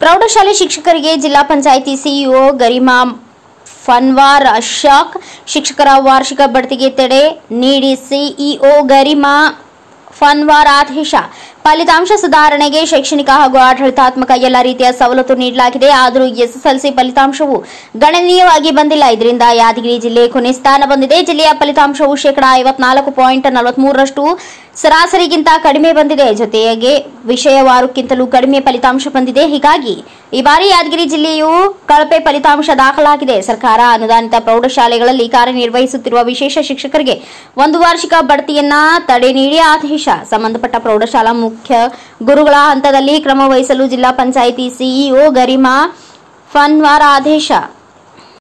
ಪ್ರೌಢಶಾಲೆ ಶಿಕ್ಷಕರಿಗೆ ಜಿಲ್ಲಾ ಪಂಚಾಯಿತಿ ಸಿಇಒ ಗರಿಮಾ ಫನ್ವಾರ್ ಅಶಾಕ್ ಶಿಕ್ಷಕರ ವಾರ್ಷಿಕ ಬಡ್ತಿಗೆ ತಡೆ ನೀಡಿ ಸಿಇಒ ಗರಿಮಾ ಫನ್ವಾರ್ ಆದೇಶ ಫಲಿತಾಂಶ ಸುಧಾರಣೆಗೆ ಶೈಕ್ಷಣಿಕ ಹಾಗೂ ಆಡಳಿತಾತ್ಮಕ ಎಲ್ಲ ರೀತಿಯ ಸವಲತ್ತು ನೀಡಲಾಗಿದೆ ಆದರೂ ಎಸ್ಎಸ್ಎಲ್ಸಿ ಫಲಿತಾಂಶವು ಗಣನೀಯವಾಗಿ ಬಂದಿಲ್ಲ ಇದರಿಂದ ಯಾದಗಿರಿ ಜಿಲ್ಲೆ ಕೊನೆ ಸ್ಥಾನ ಬಂದಿದೆ ಜಿಲ್ಲೆಯ ಫಲಿತಾಂಶವು ಶೇಕಡಾ ಐವತ್ನಾಲ್ಕು ಪಾಯಿಂಟ್ ನಲವತ್ಮೂರರಷ್ಟು ಸರಾಸರಿಗಿಂತ ಕಡಿಮೆ ಬಂದಿದೆ ಜೊತೆಗೆ ವಿಷಯವಾರುಕ್ಕಿಂತಲೂ ಕಡಿಮೆ ಫಲಿತಾಂಶ ಬಂದಿದೆ ಹೀಗಾಗಿ ಈ ಬಾರಿ ಯಾದಗಿರಿ ಜಿಲ್ಲೆಯು ಕಳಪೆ ಫಲಿತಾಂಶ ದಾಖಲಾಗಿದೆ ಸರ್ಕಾರ ಅನುದಾನಿತ ಪ್ರೌಢಶಾಲೆಗಳಲ್ಲಿ ಕಾರ್ಯನಿರ್ವಹಿಸುತ್ತಿರುವ ವಿಶೇಷ ಶಿಕ್ಷಕರಿಗೆ ಒಂದು ವಾರ್ಷಿಕ ಬಡ್ತಿಯನ್ನ ತಡೆ ನೀಡಿ ಆದೇಶ ಸಂಬಂಧಪಟ್ಟ ಪ್ರೌಢಶಾಲಾ ಮುಖ್ಯ ಗುರುಗಳ ಹಂತದಲ್ಲಿ ಕ್ರಮ ವಹಿಸಲು ಜಿಲ್ಲಾ ಪಂಚಾಯಿತಿ ಸಿಇಒ ಗರಿಮಾ ಫನ್ವಾರ್ ಆದೇಶ